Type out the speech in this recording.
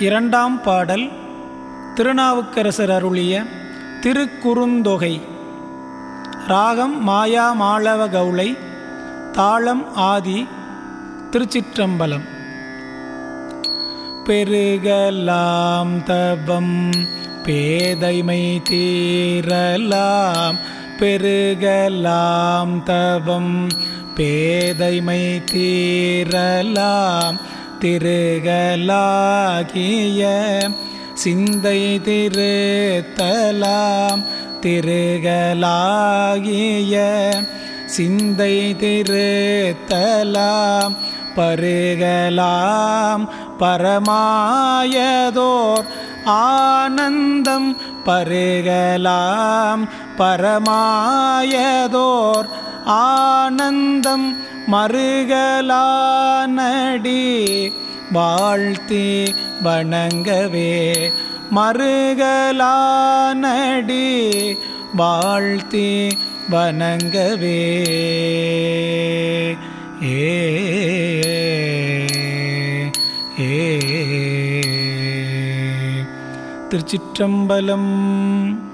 இரண்டாம் பாடல் திருநாவுக்கரசர் அருளிய திருக்குறுந்தொகை ராகம் மாயா மாளவ கவுளை தாளம் ஆதி திருச்சிற்றம்பலம் பெருகலாம் தவம் பேதைமை தீரலாம் பெருகலாம் தவம் பேதைமை தீரலாம் திருகலாகிய சிந்தை திருத்தலாம் திருகலாகிய சிந்தை திருத்தலாம் பருகலாம் பரமாயதோர் ஆனந்தம் பருகலாம் பரமாயதோர் ஆனந்தம் மருகலானடி வாழ்த்தி வணங்கவே மருகலானடி வாழ்த்தி வணங்கவே ஏ ஏ திருச்சிற்றம்பலம்